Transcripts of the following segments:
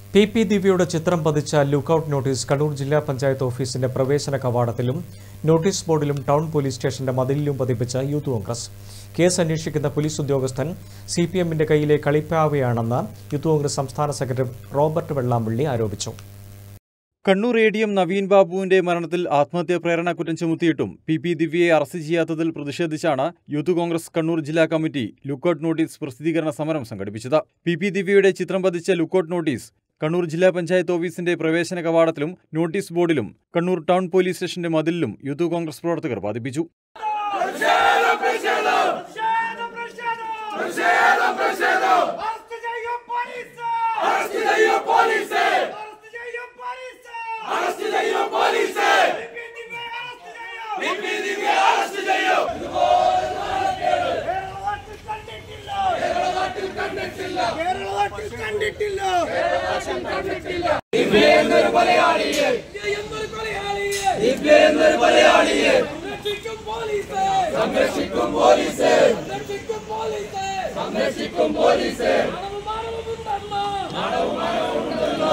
P P ദിവ്യയുടെ ചിത്രം പതിച്ച ലുക്കൌട്ട് നോട്ടീസ് കണ്ണൂർ ജില്ലാ പഞ്ചായത്ത് ഓഫീസിന്റെ പ്രവേശന കവാടത്തിലും നോട്ടീസ് ബോർഡിലും ടൗൺ പോലീസ് സ്റ്റേഷന്റെ മതിലിലും പതിപ്പിച്ച യൂത്ത് കോൺഗ്രസ് കേസ് അന്വേഷിക്കുന്ന പോലീസ് ഉദ്യോഗസ്ഥൻ സി പി എമ്മിന്റെ കയ്യിലെ കളിപ്പാവയാണെന്ന് യൂത്ത് കോൺഗ്രസ് സംസ്ഥാന സെക്രട്ടറി റോബർട്ട് വെള്ളാമ്പള്ളി ആരോപിച്ചു Kannur A D M Naveen ബാബുവിന്റെ മരണത്തിൽ ആത്മഹത്യാ പ്രേരണ കുറ്റം ചുമത്തിയിട്ടും പി പി ദിവ്യയെ അറസ്റ്റ് ചെയ്യാത്തതിൽ പ്രതിഷേധിച്ചാണ് യൂത്ത് കോൺഗ്രസ് കണ്ണൂർ ജില്ലാ കമ്മിറ്റി ലുക്കൌട്ട് നോട്ടീസ് പ്രസിദ്ധീകരണ സമരം സംഘടിപ്പിച്ചത് പി പി ദിവ്യയുടെ ചിത്രം പതിച്ച ലുക്കൌട്ട് നോട്ടീസ് കണ്ണൂർ ജില്ലാ പഞ്ചായത്ത് ഓഫീസിന്റെ പ്രവേശന കവാടത്തിലും നോട്ടീസ് ബോർഡിലും കണ്ണൂർ ടൗൺ പോലീസ് സ്റ്റേഷന്റെ മതിലിലും യൂത്ത് കോൺഗ്രസ് പ്രവർത്തകർ പതിപ്പിച്ചു അറസ്റ്റ് ചെയ്യൂ പോലീസ് അറസ്റ്റ് ചെയ്യൂ പോലീസ് അറസ്റ്റ് ചെയ്യൂ പോലീസ് അറസ്റ്റ് ചെയ്യൂ പോലീസ് അറസ്റ്റ് ചെയ്യൂ കേരളത്തിൽ കണ്ടിട്ടില്ല കേരളത്തിൽ കണ്ടിട്ടില്ല കേരളത്തിൽ കണ്ടിട്ടില്ല കണ്ടിട്ടില്ല ദിവ്യ എന്നൊരു കൊലയാളിയെ ദിവ്യ എന്നൊരു കൊലയാളിയെ സംരക്ഷിക്കും പോലീസ് സംരക്ഷിക്കും പോലീസ് സംരക്ഷിക്കും പോലീസ് സംരക്ഷിക്കും പോലീസ് മാനവ മാനവുമുണ്ടെന്ന്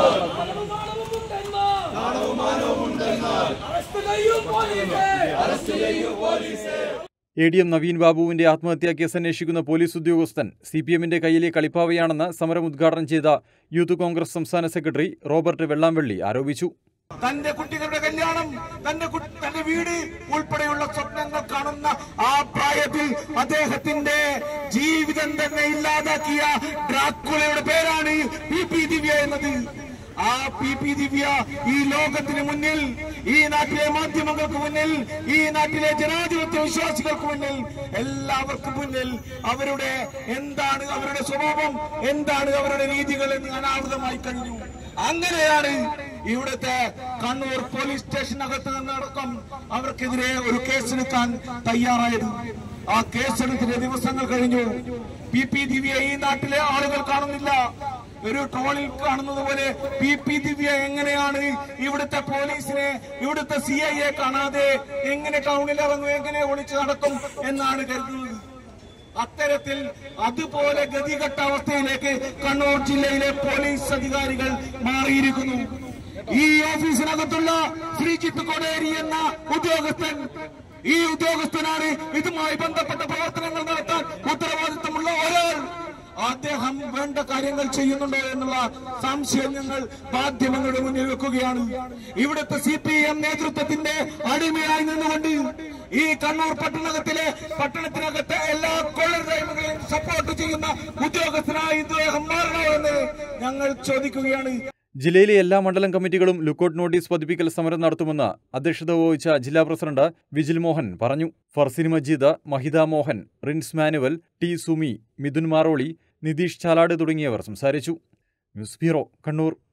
മാനവുമാനവുമുണ്ടെന്ന് അറസ്റ്റ് ചെയ്യൂ പോലീസ് അറസ്റ്റ് ചെയ്യൂ police A D M Naveen ബാബുവിന്റെ ആത്മഹത്യാ കേസ് അന്വേഷിക്കുന്ന പോലീസ് ഉദ്യോഗസ്ഥൻ സി പി എമ്മിന്റെ കയ്യിലെ കളിപ്പാവയാണെന്ന് സമരം ഉദ്ഘാടനം ചെയ്ത യൂത്ത് കോൺഗ്രസ് സംസ്ഥാന സെക്രട്ടറി റോബർട്ട് വെള്ളാമ്പള്ളി ആരോപിച്ചു തന്റെ കുട്ടികളുടെ കല്യാണം തന്റെ കു- തന്റെ വീട് ഉൾപ്പെടെയുള്ള സ്വപ്നങ്ങൾ കാണുന്ന ആ പ്രായത്തിൽ അദ്ദേഹത്തിന്റെ ജീവിതം തന്നെ ഇല്ലാതാക്കിയ ഡ്രാക്കുളയുടെ പേരാണ് പി പി ദിവ്യ എന്നത് ആ പി പി ദിവ്യ ഈ ലോകത്തിന് മുന്നിൽ ഈ നാട്ടിലെ മാധ്യമങ്ങൾക്ക് മുന്നിൽ ഈ നാട്ടിലെ ജനാധിപത്യ വിശ്വാസികൾക്ക് മുന്നിൽ എല്ലാവർക്കും മുന്നിൽ അവരുടെ എന്താണ് അവരുടെ സ്വഭാവം എന്താണ് അവരുടെ രീതികൾ എന്ന് അനാവൃതമായി കഴിഞ്ഞു അങ്ങനെയാണ് ഇവിടുത്തെ കണ്ണൂർ പോലീസ് സ്റ്റേഷനകത്ത് നിന്നടക്കം അവർക്കെതിരെ ഒരു കേസെടുക്കാൻ തയ്യാറായത് ആ കേസെടുത്തിന്റെ ദിവസങ്ങൾ കഴിഞ്ഞു പി പി ദിവ്യ ഈ നാട്ടിലെ ആളുകൾ കാണുന്നില്ല ഒരു ട്രോളിൽ കാണുന്നത് പോലെ പി പി ദിവ്യ എങ്ങനെയാണ് ഇവിടുത്തെ പോലീസിനെ ഇവിടുത്തെ സി ഐ എ കാണാതെ എങ്ങനെ ടൗണിൽ ഇറങ്ങും എങ്ങനെ ഒളിച്ചു നടക്കും എന്നാണ് കരുതുന്നത് അത്തരത്തിൽ അതുപോലെ ഗതികെട്ട അവസ്ഥയിലേക്ക് കണ്ണൂർ ജില്ലയിലെ പോലീസ് അധികാരികൾ മാറിയിരിക്കുന്നു ഈ ഓഫീസിനകത്തുള്ള ശ്രീജിത്ത് കൊടേരി എന്ന ഉദ്യോഗസ്ഥൻ ഈ ഉദ്യോഗസ്ഥനാണ് ഇതുമായി ബന്ധപ്പെട്ട പ്രവർത്തനങ്ങൾ നടത്താൻ ഉത്തരവാദിത്തമുള്ള ഒരാൾ അദ്ദേഹം വേണ്ട കാര്യങ്ങൾ ചെയ്യുന്നുണ്ടോ എന്നുള്ള സംശയം ഞങ്ങൾ മാധ്യമങ്ങളുടെ മുന്നിൽ വെക്കുകയാണ് ഇവിടുത്തെ സി പി എം നേതൃത്വത്തിന്റെ അടിമയായി നിന്നുകൊണ്ട് ഈ കണ്ണൂർ പട്ടണത്തിലെ പട്ടണത്തിനകത്തെ എല്ലാ കൊള്ളരുതായ്മകളെയും സപ്പോർട്ട് ചെയ്യുന്ന ഉദ്യോഗസ്ഥനായി ഇദ്ദേഹം മാറണോ എന്ന് ഞങ്ങൾ ചോദിക്കുകയാണ് ജില്ലയിലെ എല്ലാ മണ്ഡലം കമ്മിറ്റികളും ലുക്കൌട്ട് നോട്ടീസ് പതിപ്പിക്കൽ സമരം നടത്തുമെന്ന് അധ്യക്ഷത വഹിച്ച ജില്ലാ പ്രസിഡന്റ് വിജിൽ മോഹൻ പറഞ്ഞു ഫർസിൻ മജീദ് മഹിത മോഹൻ റിൻസ് മാനുവൽ ടി സുമി മിഥുൻ മാറോളി നിതീഷ് ചാലാട് തുടങ്ങിയവർ സംസാരിച്ചു ന്യൂസ് ബ്യൂറോ കണ്ണൂർ